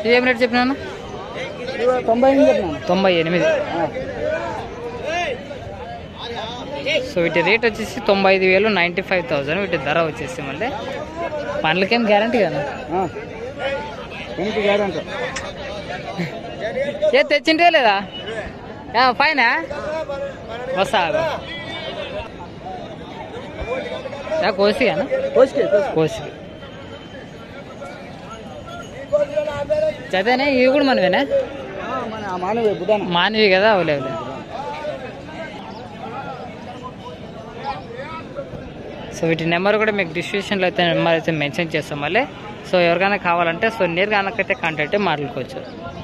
ఇదేం రేట్ చెప్పినాను తొంభై ఎనిమిది చెప్పినాను తొంభై ఎనిమిది ఆ. సో వీటి రేట్ వచ్చేసి తొంభై ఐదు వేలు నైంటీ ఫైవ్ థౌజండ్ వీటి ధర వచ్చేసి మళ్ళీ పండ్లకేం గ్యారంటీ కదా ఆ. ఎనికి గ్యారెంటీ ఏ తెచ్చింటే లేదా ఏ, పైన వస్తా ఆగు. ఏ, కోసి అన్న కోసుకే కోసి చదివేనా ఇవి కూడా మనవేనా మన ఆ మానవ బుధాన మానవి కదా అవలేవులే సో వీటి నెంబర్ కూడా మీకు డిస్క్రిప్షన్లో అయితే నెంబర్ అయితే మెన్షన్ చేస్తాం మళ్ళీ సో ఎవరికైనా కావాలంటే సో నేరుగా అయితే కాంటాక్ట్ మాట్లాడుకోవచ్చు